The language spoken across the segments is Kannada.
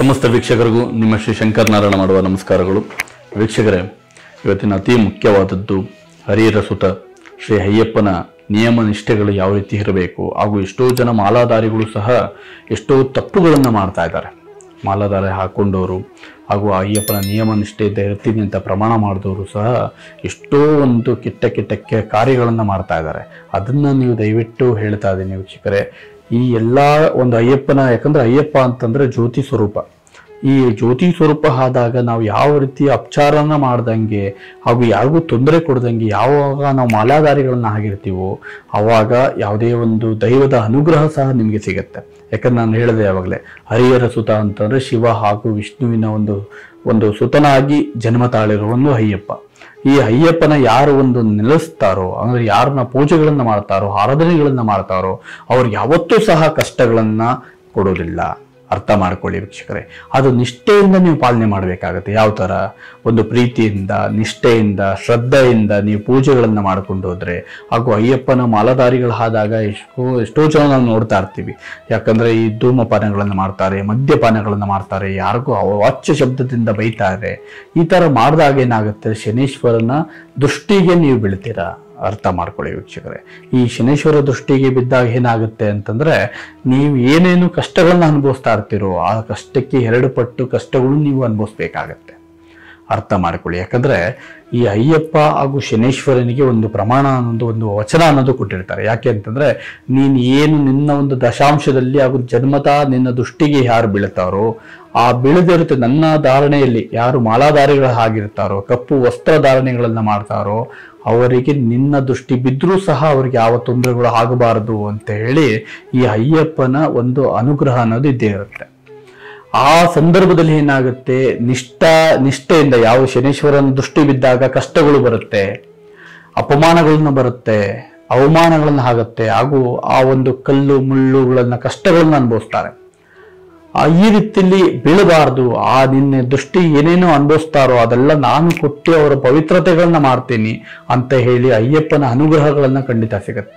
ಸಮಸ್ತ ವೀಕ್ಷಕರಿಗೂ ನಿಮ್ಮ ಶ್ರೀ ಶಂಕರ್ ನಾರಾಯಣ ಮಾಡುವ ನಮಸ್ಕಾರಗಳು ವೀಕ್ಷಕರೇ ಇವತ್ತಿನ ಅತಿ ಮುಖ್ಯವಾದದ್ದು ಹರಿಹರ ಸುತ ಶ್ರೀ ಅಯ್ಯಪ್ಪನ ನಿಯಮ ನಿಷ್ಠೆಗಳು ಯಾವ ರೀತಿ ಇರಬೇಕು ಹಾಗೂ ಎಷ್ಟೋ ಜನ ಮಾಲಾಧಾರಿಗಳು ಸಹ ಎಷ್ಟೋ ತಪ್ಪುಗಳನ್ನು ಮಾಡ್ತಾ ಇದ್ದಾರೆ ಮಾಲಾಧಾರೆ ಹಾಕೊಂಡವರು ಹಾಗೂ ಆ ಅಯ್ಯಪ್ಪನ ನಿಯಮ ನಿಷ್ಠೆಯಿಂದ ಇರ್ತೀನಿ ಅಂತ ಪ್ರಮಾಣ ಮಾಡಿದವರು ಸಹ ಎಷ್ಟೋ ಒಂದು ಕೆಟ್ಟ ಕೆಟ್ಟ ಕೆ- ಕಾರ್ಯಗಳನ್ನು ಮಾಡ್ತಾ ಇದ್ದಾರೆ ಅದನ್ನು ನೀವು ದಯವಿಟ್ಟು ಹೇಳ್ತಾ ಇದ್ದೀನಿ ವೀಕ್ಷಕರೇ ಈ ಎಲ್ಲ ಒಂದು ಅಯ್ಯಪ್ಪನ ಯಾಕಂದ್ರೆ ಅಯ್ಯಪ್ಪ ಅಂತಂದ್ರೆ ಜ್ಯೋತಿ ಸ್ವರೂಪ ಈ ಜ್ಯೋತಿ ಸ್ವರೂಪ ಆದಾಗ ನಾವು ಯಾವ ರೀತಿ ಅಪಚಾರನ ಮಾಡ್ದಂಗೆ ಹಾಗೂ ಯಾರಿಗೂ ತೊಂದರೆ ಕೊಡ್ದಂಗೆ ಯಾವಾಗ ನಾವು ಮಾಲಾಧಾರಿಗಳನ್ನ ಆಗಿರ್ತೀವೋ ಆವಾಗ ಯಾವುದೇ ಒಂದು ದೈವದ ಅನುಗ್ರಹ ಸಹ ನಿಮಗೆ ಸಿಗುತ್ತೆ ಯಾಕಂದ್ರೆ ನಾನು ಹೇಳಿದೆ ಯಾವಾಗಲೇ ಹರಿಹರ ಸುತ ಅಂತಂದ್ರೆ ಶಿವ ಹಾಗೂ ವಿಷ್ಣುವಿನ ಒಂದು ಒಂದು ಸುತನಾಗಿ ಜನ್ಮ ತಾಳಿರುವ ಒಂದು ಅಯ್ಯಪ್ಪ ಈ ಅಯ್ಯಪ್ಪನ ಯಾರು ಒಂದು ನೆಲೆಸ್ತಾರೋ ಅಂದ್ರೆ ಯಾರನ್ನ ಪೂಜೆಗಳನ್ನ ಮಾಡ್ತಾರೋ ಆರಾಧನೆಗಳನ್ನ ಮಾಡ್ತಾರೋ ಅವ್ರಿಗೆ ಯಾವತ್ತೂ ಸಹ ಕಷ್ಟಗಳನ್ನ ಕೊಡೋದಿಲ್ಲ ಅರ್ಥ ಮಾಡ್ಕೊಳ್ಳಿ ವೀಕ್ಷಕರೇ ಅದು ನಿಷ್ಠೆಯಿಂದ ನೀವು ಪಾಲನೆ ಮಾಡಬೇಕಾಗತ್ತೆ ಯಾವ ಥರ ಒಂದು ಪ್ರೀತಿಯಿಂದ ನಿಷ್ಠೆಯಿಂದ ಶ್ರದ್ಧೆಯಿಂದ ನೀವು ಪೂಜೆಗಳನ್ನು ಮಾಡ್ಕೊಂಡು ಹೋದ್ರೆ ಹಾಗೂ ಅಯ್ಯಪ್ಪನ ಮಾಲಾಧಾರಿಗಳಾದಾಗ ಎಷ್ಟೋ ಎಷ್ಟೋ ಜನ ನಾವು ನೋಡ್ತಾ ಇರ್ತೀವಿ ಯಾಕಂದ್ರೆ ಈ ಧೂಮಪಾನಗಳನ್ನು ಮಾಡ್ತಾರೆ ಮದ್ಯಪಾನಗಳನ್ನು ಮಾಡ್ತಾರೆ ಯಾರಿಗೂ ಅವಾಚ್ಯ ಶಬ್ದದಿಂದ ಬೈತಾರೆ ಈ ಥರ ಮಾಡಿದಾಗ ಏನಾಗುತ್ತೆ ಶನೀಶ್ವರನ ದೃಷ್ಟಿಗೆ ನೀವು ಬೀಳ್ತೀರಾ ಅರ್ಥ ಮಾಡ್ಕೊಳ್ಳಿ ವೀಕ್ಷಕರೇ ಈ ಶನೇಶ್ವರ ದೃಷ್ಟಿಗೆ ಬಿದ್ದಾಗ ಏನಾಗುತ್ತೆ ಅಂತಂದ್ರೆ ನೀವು ಏನೇನು ಕಷ್ಟಗಳನ್ನ ಅನುಭವಿಸ್ತಾ ಇರ್ತೀರೋ ಆ ಕಷ್ಟಕ್ಕೆ ಎರಡು ಪಟ್ಟು ಕಷ್ಟಗಳು ನೀವು ಅನುಭವಿಸ್ಬೇಕಾಗತ್ತೆ ಅರ್ಥ ಮಾಡ್ಕೊಳ್ಳಿ ಯಾಕಂದ್ರೆ ಈ ಅಯ್ಯಪ್ಪ ಹಾಗೂ ಶನೇಶ್ವರನಿಗೆ ಒಂದು ಪ್ರಮಾಣ ಅನ್ನೋದು ಒಂದು ವಚನ ಅನ್ನೋದು ಕೊಟ್ಟಿರ್ತಾರೆ ಯಾಕೆ ಅಂತಂದ್ರೆ ನೀನು ಏನು ನಿನ್ನ ಒಂದು ದಶಾಂಶದಲ್ಲಿ ಹಾಗೂ ಜನ್ಮತಾ ನಿನ್ನ ದೃಷ್ಟಿಗೆ ಯಾರು ಬೀಳ್ತಾರೋ ಆ ಬೀಳದಿರುತ್ತೆ ನನ್ನ ಧಾರಣೆಯಲ್ಲಿ ಯಾರು ಮಾಲಾಧಾರಿಗಳ ಆಗಿರ್ತಾರೋ ಕಪ್ಪು ವಸ್ತ್ರ ಧಾರಣೆಗಳನ್ನ ಮಾಡ್ತಾರೋ ಅವರಿಗೆ ನಿನ್ನ ದೃಷ್ಟಿ ಬಿದ್ದರೂ ಸಹ ಅವರಿಗೆ ಯಾವ ತೊಂದರೆಗಳು ಆಗಬಾರದು ಅಂತ ಹೇಳಿ ಈ ಅಯ್ಯಪ್ಪನ ಒಂದು ಅನುಗ್ರಹ ಅನ್ನೋದು ಇದ್ದೇ ಇರುತ್ತೆ ಆ ಸಂದರ್ಭದಲ್ಲಿ ಏನಾಗುತ್ತೆ ನಿಷ್ಠ ನಿಷ್ಠೆಯಿಂದ ಯಾವ ಶನೇಶ್ವರನ ದೃಷ್ಟಿ ಬಿದ್ದಾಗ ಕಷ್ಟಗಳು ಬರುತ್ತೆ ಅಪಮಾನಗಳನ್ನ ಬರುತ್ತೆ ಅವಮಾನಗಳನ್ನ ಆಗುತ್ತೆ ಹಾಗೂ ಆ ಒಂದು ಕಲ್ಲು ಮುಳ್ಳುಗಳನ್ನ ಕಷ್ಟಗಳನ್ನ ಅನುಭವಿಸ್ತಾರೆ ಆ ಈ ರೀತಿಯಲ್ಲಿ ಬೀಳಬಾರದು ಆ ನಿನ್ನೆ ದೃಷ್ಟಿ ಏನೇನೋ ಅನುಭವಿಸ್ತಾರೋ ಅದೆಲ್ಲ ನಾನು ಕೊಟ್ಟು ಅವರ ಪವಿತ್ರತೆಗಳನ್ನ ಮಾಡ್ತೀನಿ ಅಂತ ಹೇಳಿ ಅಯ್ಯಪ್ಪನ ಅನುಗ್ರಹಗಳನ್ನ ಖಂಡಿತ ಸಿಗತ್ತೆ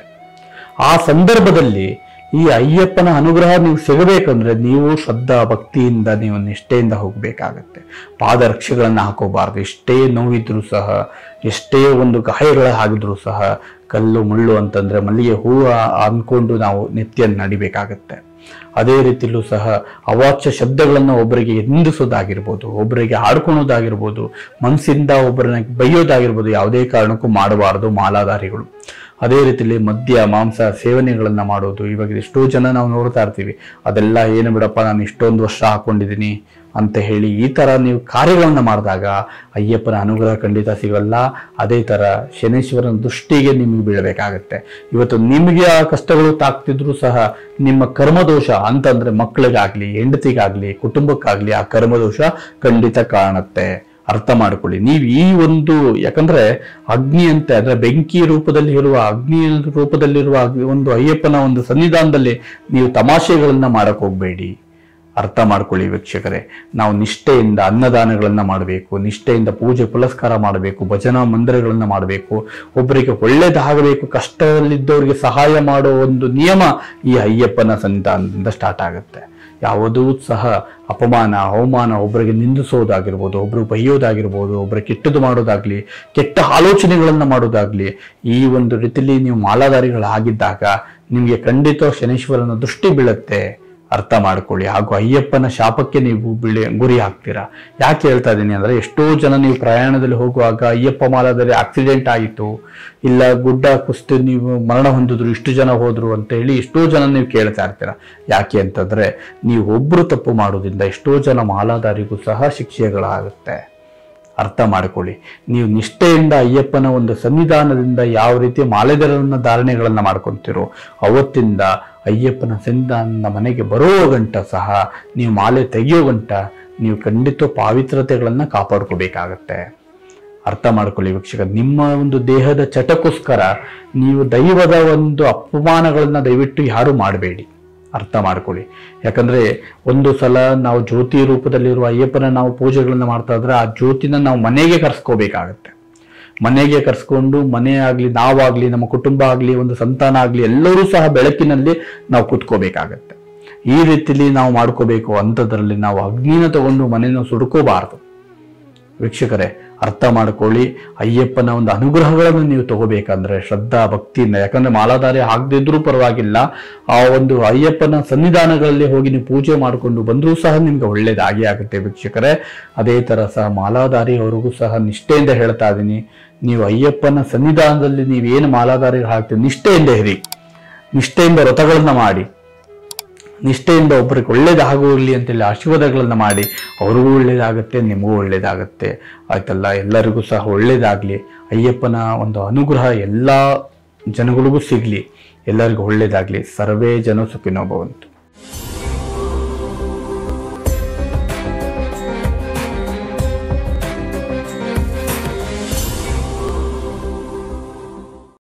ಆ ಸಂದರ್ಭದಲ್ಲಿ ಈ ಅಯ್ಯಪ್ಪನ ಅನುಗ್ರಹ ನೀವು ಸಿಗಬೇಕಂದ್ರೆ ನೀವು ಶ್ರದ್ಧಾ ಭಕ್ತಿಯಿಂದ ನೀವು ನಿಷ್ಠೆಯಿಂದ ಹೋಗ್ಬೇಕಾಗತ್ತೆ ಪಾದರಕ್ಷೆಗಳನ್ನ ಹಾಕೋಬಾರ್ದು ಎಷ್ಟೇ ನೋವಿದ್ರು ಸಹ ಎಷ್ಟೇ ಒಂದು ಗಾಯಗಳ ಆಗಿದ್ರು ಸಹ ಕಲ್ಲು ಮುಳ್ಳು ಅಂತಂದ್ರೆ ಮಲ್ಲಿಗೆ ಹೂವು ಅಂದ್ಕೊಂಡು ನಾವು ನಿತ್ಯ ನಡಿಬೇಕಾಗತ್ತೆ ಅದೇ ರೀತಿಲೂ ಸಹ ಅವಾಚ್ಯ ಶಬ್ದಗಳನ್ನು ಒಬ್ಬರಿಗೆ ನಿಂದಿಸೋದಾಗಿರ್ಬೋದು ಒಬ್ಬರಿಗೆ ಆಡ್ಕೊಳೋದಾಗಿರ್ಬೋದು ಮನಸ್ಸಿಂದ ಒಬ್ಬರನ್ನ ಬೈಯೋದಾಗಿರ್ಬೋದು ಯಾವುದೇ ಕಾರಣಕ್ಕೂ ಮಾಡಬಾರದು ಮಾಲಾಧಾರಿಗಳು ಅದೇ ರೀತಿಯಲ್ಲಿ ಮದ್ಯ ಮಾಂಸ ಸೇವನೆಗಳನ್ನ ಮಾಡೋದು ಇವಾಗ ಎಷ್ಟೋ ಜನ ನಾವು ನೋಡ್ತಾ ಇರ್ತೀವಿ ಅದೆಲ್ಲ ಏನು ಬಿಡಪ್ಪ ನಾನು ಇಷ್ಟೊಂದು ವರ್ಷ ಹಾಕೊಂಡಿದ್ದೀನಿ ಅಂತ ಹೇಳಿ ಈ ತರ ನೀವು ಕಾರ್ಯಗಳನ್ನ ಮಾಡಿದಾಗ ಅಯ್ಯಪ್ಪನ ಅನುಗ್ರಹ ಖಂಡಿತ ಸಿಗಲ್ಲ ಅದೇ ತರ ಶನೇಶ್ವರನ ದೃಷ್ಟಿಗೆ ನಿಮಗೆ ಬೀಳಬೇಕಾಗತ್ತೆ ಇವತ್ತು ನಿಮಗೆ ಆ ಕಷ್ಟಗಳು ತಾಕ್ತಿದ್ರು ಸಹ ನಿಮ್ಮ ಕರ್ಮದೋಷ ಅಂತಂದ್ರೆ ಮಕ್ಕಳಿಗಾಗ್ಲಿ ಹೆಂಡತಿಗಾಗ್ಲಿ ಕುಟುಂಬಕ್ಕಾಗ್ಲಿ ಆ ಕರ್ಮದೋಷ ಖಂಡಿತ ಕಾಣುತ್ತೆ ಅರ್ಥ ಮಾಡ್ಕೊಳ್ಳಿ ನೀವು ಈ ಒಂದು ಯಾಕಂದ್ರೆ ಅಗ್ನಿ ಅಂತೆ ಅಂದ್ರೆ ಬೆಂಕಿ ರೂಪದಲ್ಲಿ ಇರುವ ಅಗ್ನಿ ರೂಪದಲ್ಲಿರುವ ಅಗ್ನಿ- ಒಂದು ಅಯ್ಯಪ್ಪನ ಒಂದು ಸನ್ನಿಧಾನದಲ್ಲಿ ನೀವು ತಮಾಷೆಗಳನ್ನ ಮಾಡಕ್ ಹೋಗ್ಬೇಡಿ ಅರ್ಥ ಮಾಡ್ಕೊಳ್ಳಿ ವೀಕ್ಷಕರೇ ನಾವು ನಿಷ್ಠೆಯಿಂದ ಅನ್ನದಾನಗಳನ್ನ ಮಾಡಬೇಕು ನಿಷ್ಠೆಯಿಂದ ಪೂಜೆ ಪುರಸ್ಕಾರ ಮಾಡಬೇಕು ಭಜನಾ ಮಂದಿರಗಳನ್ನ ಮಾಡಬೇಕು ಒಬ್ಬರಿಗೆ ಒಳ್ಳೇದಾಗಬೇಕು ಕಷ್ಟದಲ್ಲಿದ್ದವರಿಗೆ ಸಹಾಯ ಮಾಡೋ ಒಂದು ನಿಯಮ ಈ ಅಯ್ಯಪ್ಪನ ಸನ್ನಿಧಾನದಿಂದ ಸ್ಟಾರ್ಟ್ ಆಗುತ್ತೆ ಯಾವುದೂ ಸಹ ಅಪಮಾನ ಅವಮಾನ ಒಬ್ಬರಿಗೆ ನಿಂದಿಸೋದಾಗಿರ್ಬೋದು ಒಬ್ರು ಬೈಯೋದಾಗಿರ್ಬೋದು ಒಬ್ಬರು ಕೆಟ್ಟದ್ದು ಮಾಡೋದಾಗ್ಲಿ ಕೆಟ್ಟ ಆಲೋಚನೆಗಳನ್ನ ಮಾಡೋದಾಗ್ಲಿ ಈ ಒಂದು ರೀತಿಯಲ್ಲಿ ನೀವು ಮಾಲಾಧಾರಿಗಳಾಗಿದ್ದಾಗ ನಿಮಗೆ ಖಂಡಿತ ಶನೀಶ್ವರನ ದೃಷ್ಟಿ ಬೀಳುತ್ತೆ ಅರ್ಥ ಮಾಡ್ಕೊಳ್ಳಿ ಹಾಗೂ ಅಯ್ಯಪ್ಪನ ಶಾಪಕ್ಕೆ ನೀವು ಬಿಳಿ ಗುರಿ ಆಗ್ತೀರಾ ಯಾಕೆ ಹೇಳ್ತಾ ಇದ್ದೀನಿ ಅಂದ್ರೆ ಎಷ್ಟೋ ಜನ ನೀವು ಪ್ರಯಾಣದಲ್ಲಿ ಹೋಗುವಾಗ ಅಯ್ಯಪ್ಪ ಮಾಲಾದಲ್ಲಿ ಆಕ್ಸಿಡೆಂಟ್ ಆಯಿತು ಇಲ್ಲ ಗುಡ್ಡ ಕುಸ್ತು ನೀವು ಮರಣ ಹೊಂದಿದ್ರು ಇಷ್ಟು ಜನ ಹೋದ್ರು ಅಂತ ಹೇಳಿ ಎಷ್ಟೋ ಜನ ನೀವು ಕೇಳ್ತಾ ಇರ್ತೀರಾ ಯಾಕೆ ಅಂತಂದ್ರೆ ನೀವು ಒಬ್ರು ತಪ್ಪು ಮಾಡೋದ್ರಿಂದ ಎಷ್ಟೋ ಜನ ಮಾಲಾಧಾರಿಗೂ ಸಹ ಶಿಕ್ಷೆಗಳಾಗುತ್ತೆ ಅರ್ಥ ಮಾಡ್ಕೊಳ್ಳಿ ನೀವು ನಿಷ್ಠೆಯಿಂದ ಅಯ್ಯಪ್ಪನ ಒಂದು ಸನ್ನಿಧಾನದಿಂದ ಯಾವ ರೀತಿ ಮಾಲೆದರನ್ನ ಧಾರಣೆಗಳನ್ನ ಮಾಡ್ಕೊಂತೀರೋ ಅವತ್ತಿಂದ ಅಯ್ಯಪ್ಪನ ಸನ್ನಿಧಾನದ ಮನೆಗೆ ಬರೋ ಗಂಟ ಸಹ ನೀವು ಮಾಲೆ ತೆಗೆಯೋ ಗಂಟ ನೀವು ಖಂಡಿತ ಪಾವಿತ್ರತೆಗಳನ್ನ ಕಾಪಾಡ್ಕೋಬೇಕಾಗತ್ತೆ ಅರ್ಥ ಮಾಡ್ಕೊಳ್ಳಿ ವೀಕ್ಷಕ ನಿಮ್ಮ ಒಂದು ದೇಹದ ಚಟಕ್ಕೋಸ್ಕರ ನೀವು ದೈವದ ಒಂದು ಅಪಮಾನಗಳನ್ನ ದಯವಿಟ್ಟು ಯಾರು ಮಾಡಬೇಡಿ ಅರ್ಥ ಮಾಡ್ಕೊಳ್ಳಿ ಯಾಕಂದ್ರೆ ಒಂದು ಸಲ ನಾವು ಜ್ಯೋತಿ ರೂಪದಲ್ಲಿರುವ ಅಯ್ಯಪ್ಪನ ನಾವು ಪೂಜೆಗಳನ್ನ ಮಾಡ್ತಾ ಇದ್ರೆ ಆ ಜ್ಯೋತಿನ ನಾವು ಮನೆಗೆ ಕರ್ಸ್ಕೋಬೇಕಾಗತ್ತೆ ಮನೆಗೆ ಕರ್ಸ್ಕೊಂಡು ಮನೆ ಆಗ್ಲಿ ನಾವಾಗ್ಲಿ ನಮ್ಮ ಕುಟುಂಬ ಆಗ್ಲಿ ಒಂದು ಸಂತಾನ ಆಗ್ಲಿ ಎಲ್ಲರೂ ಸಹ ಬೆಳಕಿನಲ್ಲಿ ನಾವು ಕುತ್ಕೋಬೇಕಾಗತ್ತೆ ಈ ರೀತಿಲಿ ನಾವು ಮಾಡ್ಕೋಬೇಕು ಅಂಥದ್ರಲ್ಲಿ ನಾವು ಅಗ್ನಿನ ತಗೊಂಡು ಮನೆಯನ್ನು ಸುಡ್ಕೋಬಾರದು ವೀಕ್ಷಕರೇ ಅರ್ಥ ಮಾಡ್ಕೊಳ್ಳಿ ಅಯ್ಯಪ್ಪನ ಒಂದು ಅನುಗ್ರಹಗಳನ್ನು ನೀವು ತಗೋಬೇಕಂದ್ರೆ ಶ್ರದ್ಧಾ ಭಕ್ತಿಯಿಂದ ಯಾಕಂದ್ರೆ ಮಾಲಾಧಾರಿ ಆಗದಿದ್ರೂ ಪರವಾಗಿಲ್ಲ ಆ ಒಂದು ಅಯ್ಯಪ್ಪನ ಸನ್ನಿಧಾನಗಳಲ್ಲಿ ಹೋಗಿ ನೀವು ಪೂಜೆ ಮಾಡಿಕೊಂಡು ಬಂದರೂ ಸಹ ನಿಮ್ಗೆ ಒಳ್ಳೇದಾಗಿ ಆಗುತ್ತೆ ವೀಕ್ಷಕರೇ ಅದೇ ತರ ಸಹ ಮಾಲಾಧಾರಿ ಅವರಿಗೂ ಸಹ ನಿಷ್ಠೆಯಿಂದ ಹೇಳ್ತಾ ಇದ್ದೀನಿ ನೀವು ಅಯ್ಯಪ್ಪನ ಸನ್ನಿಧಾನದಲ್ಲಿ ನೀವೇನು ಮಾಲಾಧಾರಿ ಹಾಕ್ತೀವಿ ನಿಷ್ಠೆಯಿಂದ ಇರಿ ನಿಷ್ಠೆಯಿಂದ ವ್ರತಗಳನ್ನ ಮಾಡಿ ನಿಷ್ಠೆಯಿಂದ ಒಬ್ಬರಿಗೆ ಒಳ್ಳೇದಾಗೋಗ್ಲಿ ಅಂತೇಳಿ ಆಶೀರ್ವಾದಗಳನ್ನ ಮಾಡಿ ಅವ್ರಿಗೂ ಒಳ್ಳೇದಾಗತ್ತೆ ನಿಮಗೂ ಒಳ್ಳೇದಾಗತ್ತೆ ಆಯ್ತಲ್ಲ ಎಲ್ಲರಿಗೂ ಸಹ ಒಳ್ಳೇದಾಗ್ಲಿ ಅಯ್ಯಪ್ಪನ ಒಂದು ಅನುಗ್ರಹ ಎಲ್ಲ ಜನಗಳಿಗೂ ಸಿಗ್ಲಿ ಎಲ್ಲರಿಗೂ ಒಳ್ಳೇದಾಗ್ಲಿ ಸರ್ವೇ ಜನ ಸುಖಿನೋ ಭವಂತು